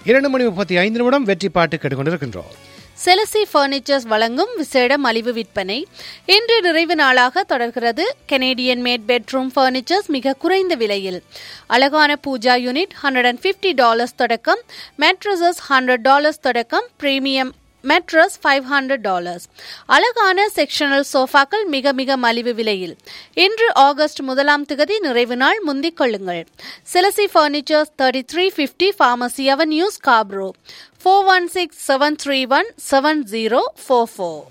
இரண்டு மணி முப்பத்தி ஐந்து நிமிடம் வெற்றி பாட்டு கேட்டுக்கொண்டிருக்கின்றோம் செலசி பர்னிச்சர்ஸ் வழங்கும் விசேட மலிவு விற்பனை இன்று நிறைவு நாளாக தொடர்கிறது கெனேடியன் மேட் பெட்ரூம் பர்னிச்சர்ஸ் மிக குறைந்த விலையில் அழகான Pooja unit hundred and fifty dollars தொடக்கம் மேட்ரஸஸ் ஹண்ட்ரட் டாலர்ஸ் தொடக்கம் premium mattress five hundred dollars அழகான செக்ஷனல் சோஃபாக்கள் மிக மிக மலிவு விலையில் இன்று ஆகஸ்ட் முதலாம் திகதி நிறைவு நாள் முந்திக் கொள்ளுங்கள் செலசி furnitures thirty three fifty pharmacy avenue Scarborough four one six seven three one seven zero four four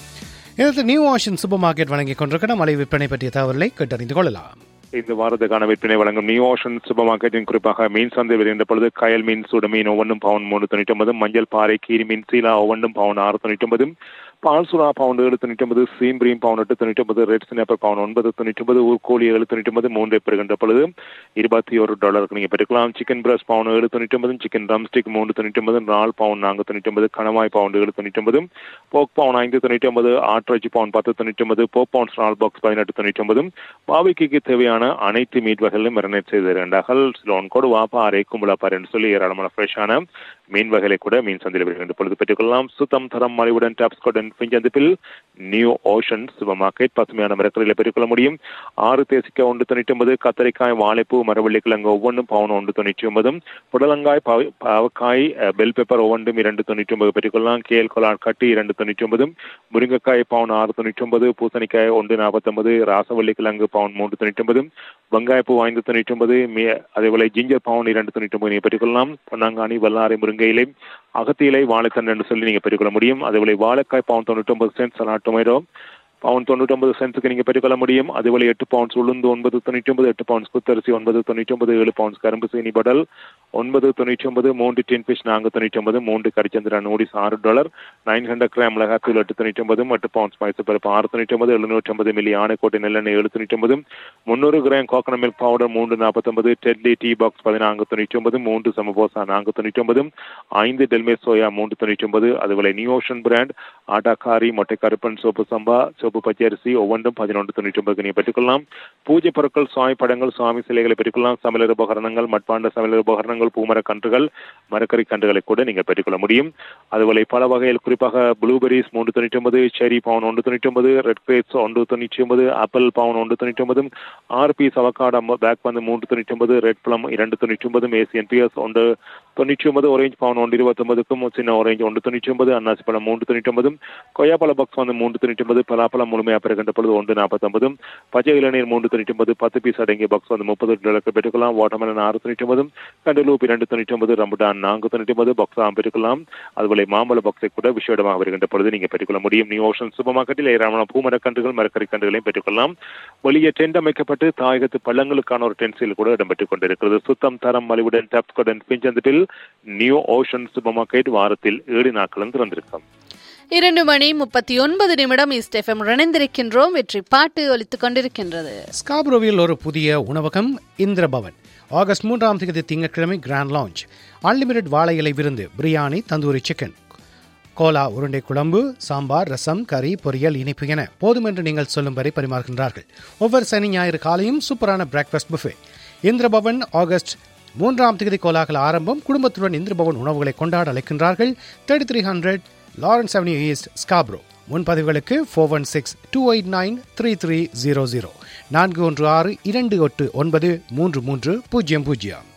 இதற்கு நியூ ஆஷன் சூப்பர் மார்க்கெட் வழங்கிக் கொண்டிருக்கிற மலை விற்பனை பற்றிய தகவலை கேட்டறிந்து கொள்ளலாம் இந்த வாரத்துக்கான விற்பனை வழங்கும் நியூ ஓஷன் சூப்பர் மார்க்கெட்டின் குறிப்பாக மீன் சந்தை வருகின்ற பொழுது கயல் மீன் சுட மீன் ஒவ்வொன்றும் பவுன் மூணு தொண்ணூற்றி ஒன்பது மஞ்சள் பாறை கீரி மீன் சீலா ஒவ்வொன்றும் பவுன் ஆறு தொண்ணூற்றி ஒன்பது பால் சுறா பவுண்ட் ஏழு தொண்ணூற்றி ஒன்பது சீம்பிரியும் பவுன் எட்டு தொண்ணூற்றி ஒன்பது ரெட் சினப்பர் பவுன் ஒன்பது தொண்ணூற்றி ஒன்பது ஊர்கோழி ஏழு தொண்ணூற்றி ஒன்பது மூன்று பெறுகின்ற பொழுது இருபத்தி ஒரு டாலருக்கு நீங்கள் பெற்றுக்கலாம் சிக்கன் பிரஸ் பவுன் ஏழு தொண்ணூற்றி ஒன்பது சிக்கன் ரம் ஸ்டிக் மூன்று தொண்ணூற்றி ஒன்பது நாலு பவுன் நான்கு தொண்ணூற்றி ஒன்பது கணவாய் பவுண்ட் ஏழு தொண்ணூற்றி ஒன்பது போக் பவுன் ஐந்து தொண்ணூற்றி ஒன்பது ஆட்ரஜி பவுன் பத்து தொண்ணூற்றி ஒன்பது போக் பவுன்ஸ் நாலு பாக்ஸ் பதினெட்டு தொண்ணூற்றி ஒன்பது பாவிக்கு தேவையான அனைத்து மீட் வகைகளும் மெரினேட் செய்து தருகின்றார்கள் லோன் கோடு வாப்பா அரை கும்பலாப்பார் என்று சொல்லி ஏராளமான ஃப்ரெஷ்ஷான மீன் வகைகளை கூட மீன் சந்தையில் வருகின்ற பொழுது பெற்றுக்கொள்ளலாம் சுத்தம் தரம் மலிவுடன் டாப்ஸ் கோடன் பிஞ்சந்திப்பில் நியூ ஓஷன் சூப்பர் மார்க்கெட் பசுமையான மரக்கரையில் பெற்றுக்கொள்ள முடியும் ஆறு தேசிக்காய் ஒன்று தொண்ணூற்றி ஒன்பது கத்தரிக்காய் வாழைப்பூ மரவள்ளி கிழங்கு ஒவ்வொன்றும் பவுன் ஒன்று தொண்ணூற்றி ஒன்பதும் புடலங்காய் பாவ- பாவக்காய் அஹ், பெல் பெப்பர் ஒவ்வொன்றும் இரண்டு தொண்ணூற்றி ஒன்பது பெற்றுக்கொள்ளலாம் கேல் கொலார் கட்டி இரண்டு தொண்ணூற்றி ஒன்பதும் முருங்கைக்காய் பவுன் ஆறு தொண்ணூற்றி ஒன்பது பூசணிக்காய் ஒன்று நாற்பத்தொன்பது ராசவள்ளி கிழங்கு பவுன் மூன்று தொண்ணூற்றி ஒன்பதும் வெங்காயப்பூ ஐந்து தொண்ணூற்றி ஒன்பது அதேபோல ஜிஞ்சர் பவுன் இரண்டு தொண்ணூற்றி ஒன்பது நீங்கள் பெற்றுக்கொள்ளலாம் பொன்னாங்கானி வல்லாரை முருங்கையிலை அகத்தியிலை வாழைத்தண்டு என்று சொல்லி நீங்கள் பெற்றுக்கொள்ள முடியும் அதேபோல வாழைக்காய் பவுன் தொண்ணூற்றி ஒன்பது சென்ட் சலாட் டொமேட்டோ பவுன் தொண்ணூற்றொன்பது சென்ட்ஸுக்கு நீங்கள் பெற்றுக்கொள்ள முடியும் அதுபோல எட்டு பவுண்ட்ஸ் உளுந்து ஒன்பது தொண்ணூற்றி ஒன்பது எட்டு பவுண்ட்ஸ் குத்தரிசி ஒன்பது தொண்ணூற்றி ஒன்பது ஏழு பவுண்ட்ஸ் கரும்பு சீனி படல் ஒன்பது தொண்ணூற்றி ஒன்பது மூன்று டின் ஃபிஷ் நான்கு தொண்ணூற்றி ஒன்பது மூன்று கரிச்சந்திரா நூடிஸ் ஆறு டாலர் நைன் ஹண்ட்ரட் கிராம் மிளகாத்தூள் எட்டு தொண்ணூற்றி ஒன்பது எட்டு பவுண்ட்ஸ் மைசூர் பருப்பு ஆறு தொண்ணூற்றி ஒன்பது எழுநூற்றி ஒன்பது மில்லி ஆனைக்கோட்டை நெல்லெண்ணெய் ஏழு தொண்ணூற்றி ஒன்பது முந்நூறு கிராம் கோகனட் மில்க் பவுடர் மூன்று நாற்பத்தொன்பது டெட்லி டீ பாக்ஸ் பதினான்கு தொண்ணூற்றி ஒன்பது மூன்று சமபோசா நான்கு தொண்ணூற்றி ஒன்பது ஐந்து டெல்மே சோயா மூன்று தொண்ணூற்றி ஒன்பது அதுபோல நியூ ஓஷன் பிராண்ட் ஆட்டாக்காரி மொட்டை கருப்பன் சோப்பு சம்பா சோப்பு பச்சரிசி ஒவ்வொன்றும் பதினொன்று தொண்ணூற்றி ஒன்பது நீங்கள் பெற்றுக்கொள்ளலாம் பூஜை பொருட்கள் சுவாமி படங்கள் சுவாமி சிலைகளை பெற்றுக்கொள்ளலாம் சமையல் உபகரணங்கள் மட்பாண்ட சமையல் உபகரணங்கள் பூமரக் கன்றுகள் மரக்கறி கன்றுகளை கூட நீங்கள் பெற்றுக்கொள்ள முடியும் அதுபோல பல வகையில் குறிப்பாக ப்ளூபெரிஸ் மூன்று தொண்ணூற்றி ஒன்பது செரி பவுன் ஒன்று தொண்ணூற்றி ஒன்பது ரெட் கிரேப்ஸ் ஒன்று தொண்ணூற்றி ஒன்பது ஆப்பிள் பவுன் ஒன்று தொண்ணூற்றி ஒன்பது ஆறு பீஸ் அவக்காடோ பேக் வந்து மூன்று தொண்ணூற்றி ஒன்பது ரெட் பிளம் இரண்டு தொண்ணூற்றி ஒன்பது ஏசியன் பிஎஸ் ஒன்று தொண்ணூற்றி ஒன்பது ஒரேஞ்ச் பவுன் ஒன்று இருபத்தொன்பதுக்கும் சின்ன ஒரேஞ்ச் ஒன்று தொண்ணூற்றி ஒன்பது அன்னாசி பழம் மூன்று தொண்ணூற்றி ஒன்பது கொய்யாப்பழ பாக்ஸ் வந்து மூன்று தொண்ணூற்றி ஒன்பது பலாப்பழம் முழுமையாக பெறுகின்ற பொழுது ஒன்று நாற்பத்தொன்பதும் பச்சை இளநீர் மூன்று தொண்ணூற்றி ஒன்பது பத்து பீஸ் அடங்கிய பாக்ஸ் வந்து முப்பது டாலருக்கு பெற்றுக்கொள்ளலாம் வாட்டர்மெலன் ஆறு தொண்ணூற்றி ஒன்பதும் கண்டலூப் இரண்டு தொண்ணூற்றி ஒன்பது ரம்புடான் நான்கு தொண்ணூற்றி ஒன்பது பாக்ஸாக பெற்றுக்கொள்ளலாம் அதுபோல மாம்பழ பாக்ஸை கூட விஷயமாக வருகின்ற பொழுது நீங்கள் பெற்றுக்கொள்ள முடியும் நியூ ஓஷன் சூப்பர் மார்க்கெட்டில் ஏராளமான பூமரக்கன்றுகள் மரக்கறி கன்றுகளையும் பெற்றுக்கொள்ளலாம் வெளியே டென்ட் அமைக்கப்பட்டு தாயகத்து பள்ளங்களுக்கான ஒரு டென்சில் கூட இடம்பெற்றுக் கொண்டிருக்கிறது சுத்தம் தரம் மலிவுடன் டப்ஸ்கடன் பிஞ்சந்தில் நியூ ஓஷன் சூப்பர் மார்க்கெட் வாரத்தில் ஏழு நாட்களும் திறந்திருக்கும் இரண்டு மணி முப்பத்தி ஒன்பது நிமிடம் இஸ்டெஃபம் இணைந்திருக்கின்றோம் வெற்றி பாட்டு ஒலித்துக் கொண்டிருக்கின்றது ஸ்காப்ரோவில் ஒரு புதிய உணவகம் இந்திரபவன் ஆகஸ்ட் மூன்றாம் தேதி திங்கட்கிழமை கிராண்ட் லான்ச் அன்லிமிடெட் வாழை இலை விருந்து பிரியாணி தந்தூரி சிக்கன் கோலா உருண்டை குழம்பு சாம்பார் ரசம் கறி பொரியல் இனிப்பு என போதும் என்று நீங்கள் சொல்லும் வரை பரிமாறுகின்றார்கள் ஒவ்வொரு சனி ஞாயிறு காலையும் சூப்பரான பிரேக்ஃபாஸ்ட் புஃபே இந்திரபவன் ஆகஸ்ட் மூன்றாம் தேதி கோலாகல ஆரம்பம் குடும்பத்துடன் இந்திரபவன் உணவுகளை கொண்டாட அழைக்கின்றார்கள் thirty three hundred Lawrence avenue east Scarborough முன்பதிவுகளுக்கு four one six two eight nine three three zero zero நான்கு ஒன்று ஆறு இரண்டு எட்டு ஒன்பது மூன்று மூன்று பூஜ்ஜியம் பூஜ்ஜியம்